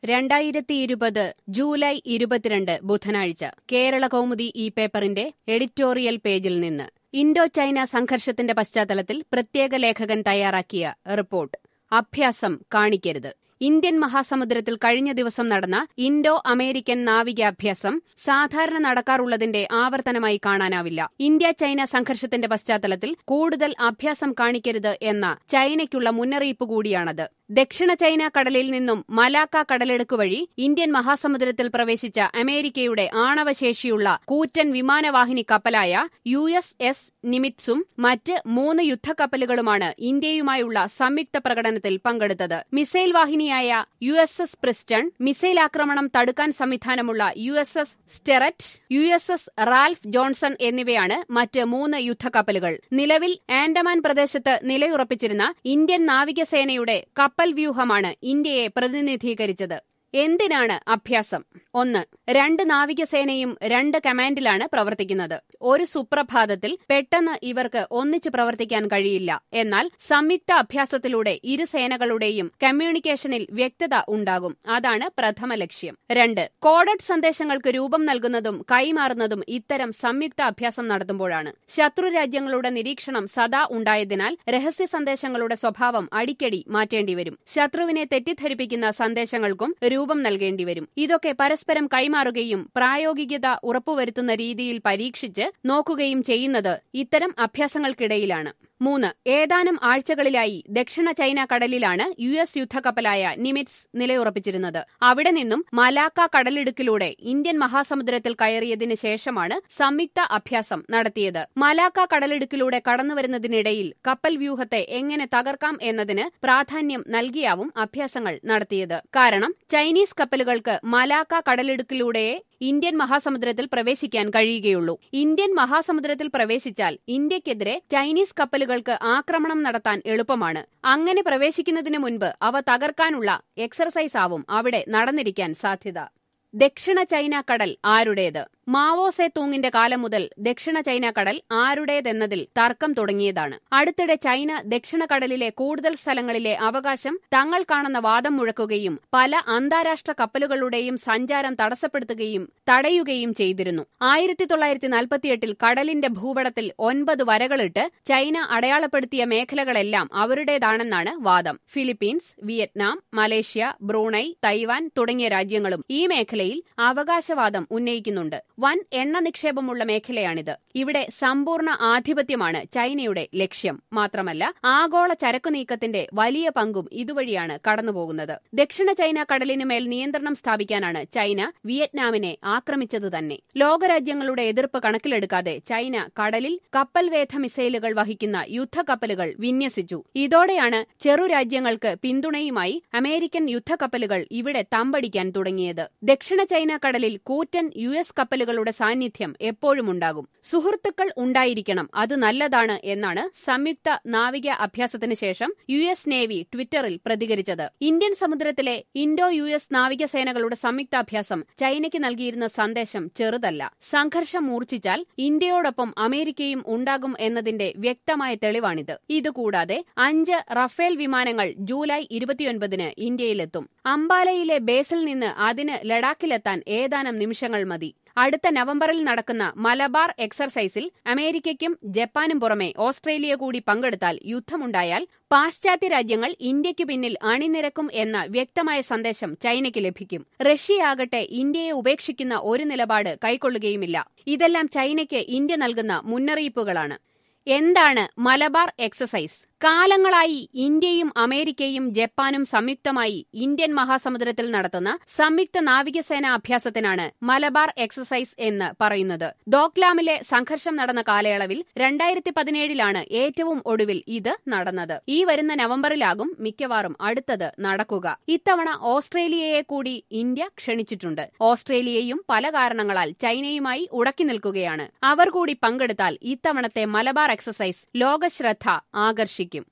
രണ്ടായിരത്തി ഇരുപത് ജൂലൈ ഇരുപത്തിരണ്ട് ബുധനാഴ്ച കേരള കൗമുദി ഈ പേപ്പറിന്റെ എഡിറ്റോറിയൽ പേജിൽ നിന്ന് ഇൻഡോ ചൈന സംഘർഷത്തിന്റെ പശ്ചാത്തലത്തിൽ പ്രത്യേക ലേഖകൻ തയ്യാറാക്കിയ റിപ്പോർട്ട് അഭ്യാസം കാണിക്കരുത് ഇന്ത്യൻ മഹാസമുദ്രത്തിൽ കഴിഞ്ഞ ദിവസം നടന്ന ഇൻഡോ അമേരിക്കൻ നാവികാഭ്യാസം സാധാരണ നടക്കാറുള്ളതിന്റെ ആവർത്തനമായി കാണാനാവില്ല ഇന്ത്യ ചൈന സംഘർഷത്തിന്റെ പശ്ചാത്തലത്തിൽ കൂടുതൽ അഭ്യാസം കാണിക്കരുത് എന്ന ചൈനയ്ക്കുള്ള മുന്നറിയിപ്പ് കൂടിയാണത് ദക്ഷിണ ചൈന കടലിൽ നിന്നും മലാക്ക കടലെടുക്കു വഴി ഇന്ത്യൻ മഹാസമുദ്രത്തിൽ പ്രവേശിച്ച അമേരിക്കയുടെ ആണവശേഷിയുള്ള കൂറ്റൻ വിമാനവാഹിനി കപ്പലായ യു എസ് എസ് നിമിറ്റ്സും മറ്റ് മൂന്ന് യുദ്ധക്കപ്പലുകളുമാണ് ഇന്ത്യയുമായുള്ള സംയുക്ത പ്രകടനത്തിൽ പങ്കെടുത്തത് മിസൈൽ വാഹിനിയായ U S S Princeton missile ആക്രമണം തടുക്കാൻ സംവിധാനമുള്ള U S S Sterett U S S Ralph Johnson എന്നിവയാണ് മറ്റ് മൂന്ന് യുദ്ധക്കപ്പലുകൾ നിലവിൽ ആൻഡമാൻ പ്രദേശത്ത് നിലയുറപ്പിച്ചിരുന്ന ഇന്ത്യൻ നാവികസേനയുടെ കപ്പൽ വ്യൂഹമാണ് ഇന്ത്യയെ പ്രതിനിധീകരിച്ചത് എന്തിനാണ് അഭ്യാസം ഒന്ന് രണ്ട് നാവികസേനയും രണ്ട് കമാൻഡിലാണ് പ്രവർത്തിക്കുന്നത് ഒരു സുപ്രഭാതത്തിൽ പെട്ടെന്ന് ഇവർക്ക് ഒന്നിച്ച് പ്രവർത്തിക്കാൻ കഴിയില്ല എന്നാൽ സംയുക്ത അഭ്യാസത്തിലൂടെ ഇരു സേനകളുടെയും കമ്മ്യൂണിക്കേഷനിൽ വ്യക്തത ഉണ്ടാകും അതാണ് പ്രഥമ ലക്ഷ്യം രണ്ട് കോഡഡ് സന്ദേശങ്ങൾക്ക് രൂപം നൽകുന്നതും കൈമാറുന്നതും ഇത്തരം സംയുക്ത അഭ്യാസം നടത്തുമ്പോഴാണ് ശത്രു രാജ്യങ്ങളുടെ നിരീക്ഷണം സദാ ഉണ്ടായതിനാൽ രഹസ്യ സന്ദേശങ്ങളുടെ സ്വഭാവം അടിക്കടി മാറ്റേണ്ടിവരും ശത്രുവിനെ തെറ്റിദ്ധരിപ്പിക്കുന്ന സന്ദേശങ്ങൾക്കും രൂപം നൽകേണ്ടിവരും ഇതൊക്കെ പരസ്പരം കൈമാറുകയും പ്രായോഗികത ഉറപ്പുവരുത്തുന്ന രീതിയിൽ പരീക്ഷിച്ച് നോക്കുകയും ചെയ്യുന്നത് ഇത്തരം അഭ്യാസങ്ങൾക്കിടയിലാണ് മൂന്ന് ഏതാനും ആഴ്ചകളിലായി ദക്ഷിണ ചൈന കടലിലാണ് യു എസ് യുദ്ധക്കപ്പലായ നിമിറ്റ്സ് നിലയുറപ്പിച്ചിരുന്നത് അവിടെ നിന്നും മലാക്ക കടലിടുക്കിലൂടെ ഇന്ത്യൻ മഹാസമുദ്രത്തിൽ കയറിയതിനു ശേഷമാണ് സംയുക്ത അഭ്യാസം നടത്തിയത് മലാക്ക കടലിടുക്കിലൂടെ കടന്നുവരുന്നതിനിടയിൽ കപ്പൽ വ്യൂഹത്തെ എങ്ങനെ തകർക്കാം എന്നതിന് പ്രാധാന്യം നൽകിയാവും അഭ്യാസങ്ങൾ നടത്തിയത് കാരണം ചൈനീസ് കപ്പലുകൾക്ക് മലാക്ക കടലിടുക്കിലൂടെയേ ഇന്ത്യൻ മഹാസമുദ്രത്തിൽ പ്രവേശിക്കാൻ കഴിയുകയുള്ളൂ ഇന്ത്യൻ മഹാസമുദ്രത്തിൽ പ്രവേശിച്ചാൽ ഇന്ത്യക്കെതിരെ ചൈനീസ് കപ്പലുകൾക്ക് ആക്രമണം നടത്താൻ എളുപ്പമാണ് അങ്ങനെ പ്രവേശിക്കുന്നതിന് മുൻപ് അവ തകർക്കാനുള്ള എക്സർസൈസ് ആവും അവിടെ നടന്നിരിക്കാൻ സാധ്യത ദക്ഷിണ ചൈന കടൽ ആരുടേത് മാവോ സെ തൂങ്ങിന്റെ കാലം മുതൽ ദക്ഷിണ ചൈന കടൽ ആരുടേതെന്നതിൽ തർക്കം തുടങ്ങിയതാണ് അടുത്തിടെ ചൈന ദക്ഷിണ കടലിലെ കൂടുതൽ സ്ഥലങ്ങളിലെ അവകാശം തങ്ങൾ കാണുന്ന വാദം മുഴക്കുകയും പല അന്താരാഷ്ട്ര കപ്പലുകളുടെയും സഞ്ചാരം തടസ്സപ്പെടുത്തുകയും തടയുകയും ചെയ്തിരുന്നു ആയിരത്തി തൊള്ളായിരത്തി നാൽപ്പത്തിയെട്ടിൽ കടലിന്റെ ഭൂപടത്തിൽ ഒൻപത് വരകളിട്ട് ചൈന അടയാളപ്പെടുത്തിയ മേഖലകളെല്ലാം അവരുടേതാണെന്നാണ് വാദം Philippines Vietnam Malaysia Brunei Taiwan തുടങ്ങിയ രാജ്യങ്ങളും ഈ മേഖലയിൽ അവകാശവാദം ഉന്നയിക്കുന്നുണ്ട് വൻ എണ്ണ നിക്ഷേപമുള്ള മേഖലയാണിത് ഇവിടെ സമ്പൂർണ്ണ ആധിപത്യമാണ് ചൈനയുടെ ലക്ഷ്യം മാത്രമല്ല ആഗോള ചരക്കു നീക്കത്തിന്റെ വലിയ പങ്കും ഇതുവഴിയാണ് കടന്നുപോകുന്നത് ദക്ഷിണ ചൈന കടലിനുമേൽ നിയന്ത്രണം സ്ഥാപിക്കാനാണ് ചൈന വിയറ്റ്നാമിനെ ആക്രമിച്ചത് തന്നെ ലോകരാജ്യങ്ങളുടെ എതിർപ്പ് കണക്കിലെടുക്കാതെ ചൈന കടലിൽ കപ്പൽവേധ മിസൈലുകൾ വഹിക്കുന്ന യുദ്ധക്കപ്പലുകൾ വിന്യസിച്ചു ഇതോടെയാണ് ചെറു രാജ്യങ്ങൾക്ക് പിന്തുണയുമായി അമേരിക്കൻ യുദ്ധക്കപ്പലുകൾ ഇവിടെ തമ്പടിക്കാൻ തുടങ്ങിയത് ദക്ഷിണ ചൈന കടലിൽ കൂറ്റൻ യു എസ് കപ്പലുകളുടെ സാന്നിധ്യം എപ്പോഴും ഉണ്ടാകും സുഹൃത്തുക്കൾ ഉണ്ടായിരിക്കണം അത് നല്ലതാണ് എന്നാണ് സംയുക്ത നാവിക അഭ്യാസത്തിന് ശേഷം യു എസ് നേവി ട്വിറ്ററിൽ പ്രതികരിച്ചത് ഇന്ത്യൻ സമുദ്രത്തിലെ ഇൻഡോ യു എസ് നാവികസേനകളുടെ സംയുക്താഭ്യാസം ചൈനയ്ക്ക് നൽകിയിരുന്ന സന്ദേശം ചെറുതല്ല സംഘർഷം മൂർച്ഛിച്ചാൽ ഇന്ത്യയോടൊപ്പം അമേരിക്കയും ഉണ്ടാകും എന്നതിന്റെ വ്യക്തമായ തെളിവാണിത് ഇതുകൂടാതെ അഞ്ച് റഫേൽ വിമാനങ്ങൾ ജൂലൈ ഇരുപത്തിയൊൻപതിന് ഇന്ത്യയിലെത്തും അംബാലയിലെ ബേസിൽ നിന്ന് അതിന് ലഡാക്കിലെത്താൻ ഏതാനും നിമിഷങ്ങൾ മതി അടുത്ത നവംബറിൽ നടക്കുന്ന മലബാർ എക്സർസൈസിൽ അമേരിക്കയ്ക്കും ജപ്പാനും പുറമെ ഓസ്ട്രേലിയ കൂടി പങ്കെടുത്താൽ യുദ്ധമുണ്ടായാൽ പാശ്ചാത്യ രാജ്യങ്ങൾ ഇന്ത്യയ്ക്ക് പിന്നിൽ അണിനിരക്കും എന്ന വ്യക്തമായ സന്ദേശം ചൈനയ്ക്ക് ലഭിക്കും റഷ്യയാകട്ടെ ഇന്ത്യയെ ഉപേക്ഷിക്കുന്ന ഒരു നിലപാട് കൈക്കൊള്ളുകയുമില്ല ഇതെല്ലാം ചൈനയ്ക്ക് ഇന്ത്യ നൽകുന്ന മുന്നറിയിപ്പുകളാണ് എന്താണ് മലബാർ എക്സസൈസ് കാലങ്ങളായി ഇന്ത്യയും അമേരിക്കയും ജപ്പാനും സംയുക്തമായി ഇന്ത്യൻ മഹാസമുദ്രത്തിൽ നടത്തുന്ന സംയുക്ത നാവികസേന അഭ്യാസത്തിനാണ് മലബാർ എക്സസൈസ് എന്ന് പറയുന്നത് ദോക്ലാമിലെ സംഘർഷം നടന്ന കാലയളവിൽ രണ്ടായിരത്തി പതിനേഴിലാണ് ഏറ്റവും ഒടുവിൽ ഇത് നടന്നത് ഈ വരുന്ന നവംബറിലാകും മിക്കവാറും അടുത്തത് നടക്കുക ഇത്തവണ ഓസ്ട്രേലിയയെ കൂടി ഇന്ത്യ ക്ഷണിച്ചിട്ടുണ്ട് ഓസ്ട്രേലിയയും പല കാരണങ്ങളാൽ ചൈനയുമായി ഉടക്കി നിൽക്കുകയാണ് അവർ കൂടി പങ്കെടുത്താൽ ഇത്തവണത്തെ മലബാർ എക്സസൈസ് ലോകശ്രദ്ധ ആകർഷിക്കും